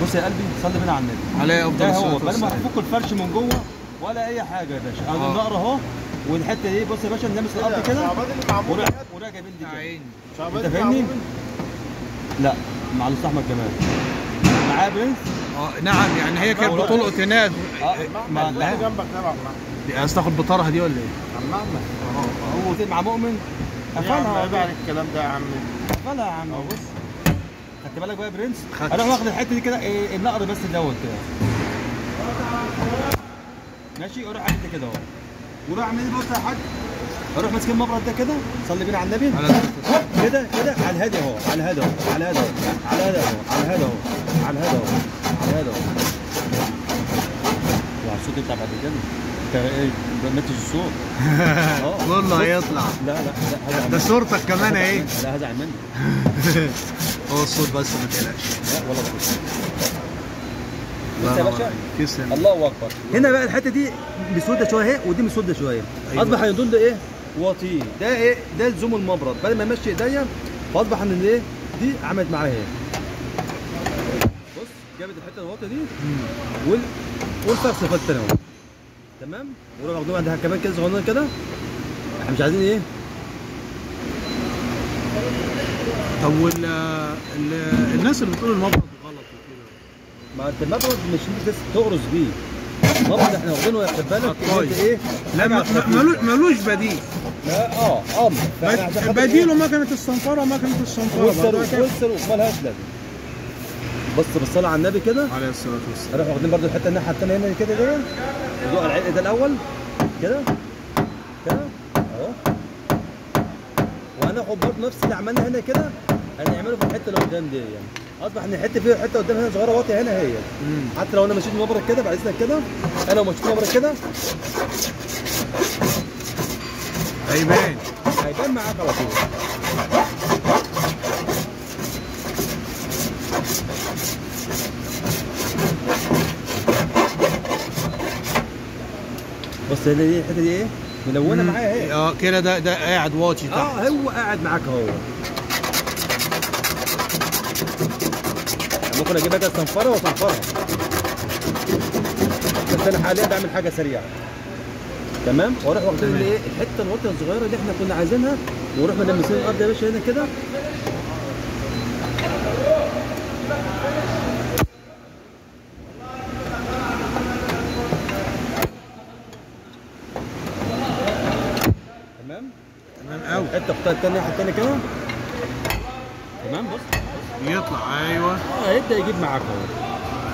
بص يا قلبي صلي بينا على النبي عليه افضل ده هو الصلاه بدل ما والسلام هتفك الفرش من جوه ولا اي حاجه يا باشا انا آه. النقر اهو والحته دي بص يا باشا نلمس الارض كده وراح وراح جايبين دي كده عيني انت فاهمني؟ لا مع الاستاذ احمد جمال معاه برنس اه نعم يعني هي كانت بطلق هناك اه ما لا جنبك تلعب دي عايز تاخد بطارها دي ولا ايه؟ عم احمد هو زي مع مؤمن قفلها عيب عليك الكلام ده يا عم قفلها يا عم بص خدت بالك بقى يا برنس خدت. اروح واخد الحته دي كده إيه، النقر بس الاول كده ماشي اروح عامل كده اهو وراح عامل إيه بص يا حاج اروح ماسك المبرد ده كده صلي بينا على النبي على النبي. كده كده على الهادي اهو على الهادي اهو على الهادي اهو على الهادي اهو على الهادي اهو على الهادي اهو على الهادي اهو وعلى الصوت يطلع بعد كده انت ايه ما ماتش الصوت اه كله هيطلع لا لا لا هزعل ده منك. صورتك كمان اهي لا هزعل منك هو الصوت بس ما تقلقش لا ولا بص بص يا باشا تسلم الله اكبر هنا بقى الحته دي مسوده شويه اهي ودي مسوده شويه أيوة. اصبح هيدل ده ايه واطي ده ايه ده لزوم المبرد بدل ما امشي ايديا فاصبح ان ايه دي عملت معايا ايه بص جابت الحته الواطيه دي وال والفرخ صفات تاني اهو تمام وراح واخدين عندها كمان كده صغننه كده احنا مش عايزين ايه طب وال ال- الناس اللي بتقول المبرد غلط وكده ما انت المبرد مش انت بس تقرص بيه المبرد احنا واخدينه خد بالك ان طيب. انت ايه لا حاجة ما- على ما- الخفيف. ملو- ملوش بديل لا اه اه فاحنا عشان خاطر إيه؟ بديله مكنه الصنفره ومكنه الصنفره والصاروخ برضه كده. والصاروخ مالهاش لازمه بص بالصلاه على النبي كده عليه الصلاه والسلام هنروح واخدين برضو الحته الناحيه الثانيه هنا كده كده ودوق العلق ده الاول كده كده اهو وهناخد برضو نفس اللي عملنا هنا كده هنعمله في الحته اللي قدام دي يعني اصبح ان الحته فيها حته قدام هنا صغيره واطيه هنا هي مم. حتى لو انا مشيت مبرد كده بعد اذنك كده انا لو مشيت مبرد كده هيبان هيبان معاك على طول بص هنا دي الحته دي ايه؟ ملونه مم. معايا اهي اه كده ده ده قاعد واطي تحت اه هو قاعد معاك اهو ممكن اجيب اجي صنفره واصنفرها بس انا حاليا بعمل حاجه سريعه تمام واروح واخدين تمام. الايه الحته الوطيه الصغيره اللي احنا كنا عايزينها ونروح ملمسين الارض يا باشا هنا كده تمام تمام قوي الحته بتاعت التانية الناحيه التانية كده تمام بص يطلع ايوه اه هيبدا يجيب معاك اهو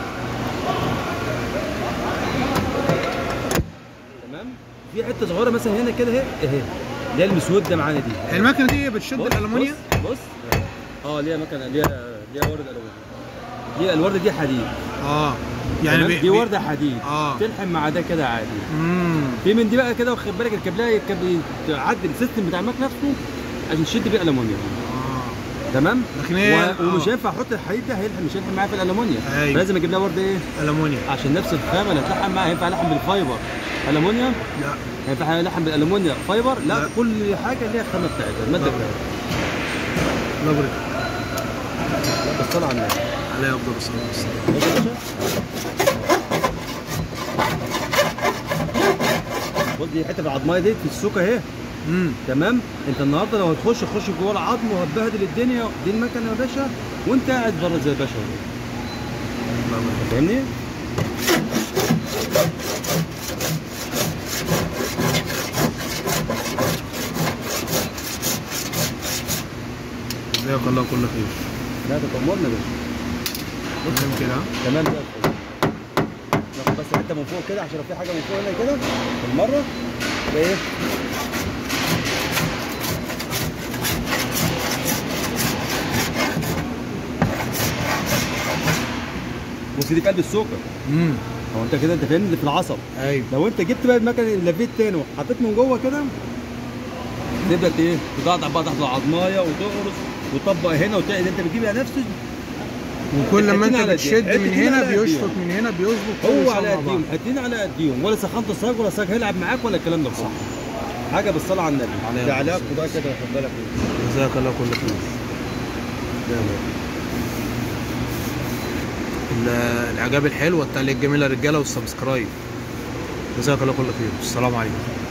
تمام في حته صغيره مثلا هنا كده اهي اهي اللي هي المسوده معانا دي المكنه دي بتشد بص- الالومنيوم بص بص اه ليها مكنه ليها ليها ورد الومنيوم دي الورده دي حديد اه يعني تمام؟ بي دي بي- ورده حديد اه تلحم مع ده كده عادي امم في من دي بقى كده واخد بالك الكابلايه كان بتعدل السيستم بتاع المكنه نفسه عشان تشد بيه الومنيوم اه تمام لكن هي و... ومش آه. هينفع احط الحديد ده هيلحم مش هيلحم معايا في الالومنيوم أيوة. لازم اجيب لها ورده ايه الومنيوم عشان نفس الخامه اللي هتلحم معاها ينفع الحم بالفايبر الومنيوم لا ينفع الحم بالالومنيوم فايبر لا, لا. كل حاجه ليها الخامه بتاعتها الماده لا. بتاعتها نبرك لا بس طلع على النبي عليه افضل الصلاه والسلام بص يا باشا بص دي حته العضمايه دي في السوق اهي امم تمام انت النهارده لو هتخش خش جوه العظم وهتبهدل الدنيا دي المكنه يا باشا وانت قاعد بره زي الباشا فاهمني؟ جزاك الله كل خير لا ده تأمرنا يا باشا تمام كده تمام زي الفل ناخد بس حته من فوق كده عشان لو في حاجه من فوق هنا كده بالمره يبقى ايه بص دي في قلب السوكر امم هو انت كده انت فاهمني اللي في العصب ايوه لو انت جبت بقى المكنه اللي لفيت تاني وحطيت من جوه كده تبدا ايه تضعضع بقى تحت العضمايه وتقرص وتطبق هنا وتلاقي ان انت بتجيب على نفسه وكل ما انت حتتين على بتشد قد من ايه؟ هنا حتتين على قد بيشفط ايه؟ من هنا بيظبط كل هو شيء على مع قديهم بعض. حاطين على قديهم ولا سخنت الصاج ولا الصاج هيلعب معاك ولا الكلام ده صح حاجه بالصلاه على النبي عليه ده علاج الصلاة وده كده خد بالك منه. جزاك الله كل خير ال- الاعجاب الحلو والتعليق الجميل يا رجاله والسبسكرايب جزاك الله كل خير السلام عليكم